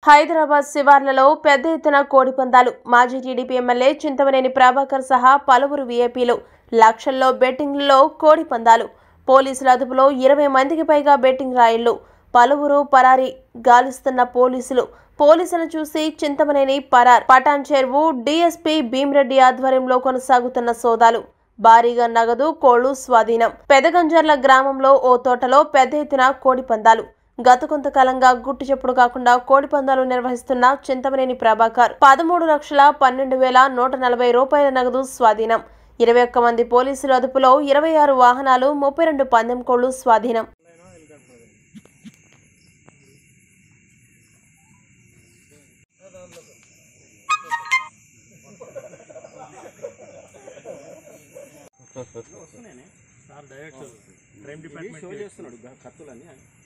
హైదరాబాద్ శివార్లలో పెద్ద ఎత్తున కోడి పందాలు మాజీ టీడీపీ ఎమ్మెల్యే చింతమనేని ప్రభాకర్ సహా పలువురు వీఐపీలు లక్షల్లో బెట్టింగ్లలో కోడి పందాలు పోలీసుల అదుపులో ఇరవై మందికి పైగా బెట్టింగ్ రాయిళ్లు పలువురు పరారి గాలిస్తున్న పోలీసులు పోలీసులను చూసి చింతమనేని పరార్ పటాన్ చెరువు డీఎస్పీ భీమిరెడ్డి ఆధ్వర్యంలో కొనసాగుతున్న సోదాలు భారీగా నగదు కోళ్లు స్వాధీనం పెదగంజర్ల గ్రామంలో ఓ తోటలో పెద్ద ఎత్తున కోడి పందాలు గత కొంతకాలంగా గుట్టు చెప్పుడు కాకుండా కోడి పందాలు నిర్వహిస్తున్న చింతమనేని ప్రభాకర్ పదమూడు లక్షల పన్నెండు వేల నూట నలభై రూపాయల నగదు స్వాధీనం ఇరవై ఒక్క మంది పోలీసుల అదుపులో ఇరవై ఆరు వాహనాలు ముప్పై రెండు పందెం కోళ్లు స్వాధీనం sir direct crime department show చేస్తున్నాడు కత్తులని